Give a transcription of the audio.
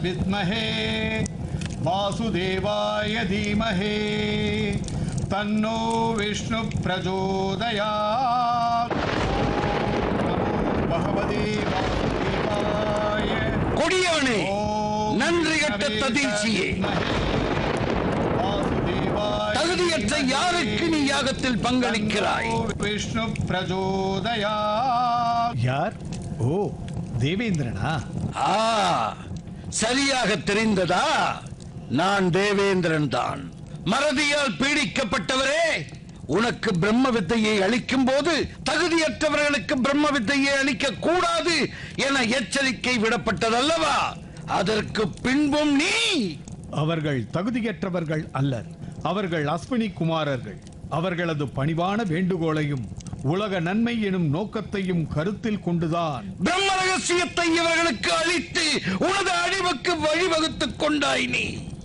विद्महे वासुदेवाय धीमहि तन्नो विष्णु प्रचोदयात् भगवते वासुदेवाय கொடியவனே ஓம் நன்றி கட்ட ததீசியே தகுதியற்ற யாருக்கு நீ யாகத்தில் பங்களிக்கிறாய் விஷ்ணு பிரஜோதயா யார் ஓ தேவேந்திரனா ஆ சரியாக தெரிந்ததா நான் தேவேந்திரன் தான் மறதியால் பீடிக்கப்பட்டவரே உனக்கு பிரம்ம வித்தையை அளிக்கும் போது தகுதியற்றவர்களுக்கு பிரம்ம வித்தையை அளிக்க கூடாது என எச்சரிக்கை விடப்பட்டதல்லவா அதற்கு பின்பும் நீ அவர்கள் தகுதியற்றவர்கள் அல்லர் அவர்கள் அஸ்வினி குமாரர்கள் அவர்களது பணிவான வேண்டுகோளையும் உலக நன்மை எனும் நோக்கத்தையும் கருத்தில் கொண்டுதான் பிரம்ம ரகசியத்தை இவர்களுக்கு அளித்து உனது அழிவுக்கு வழிவகுத்துக் கொண்டாய் நீ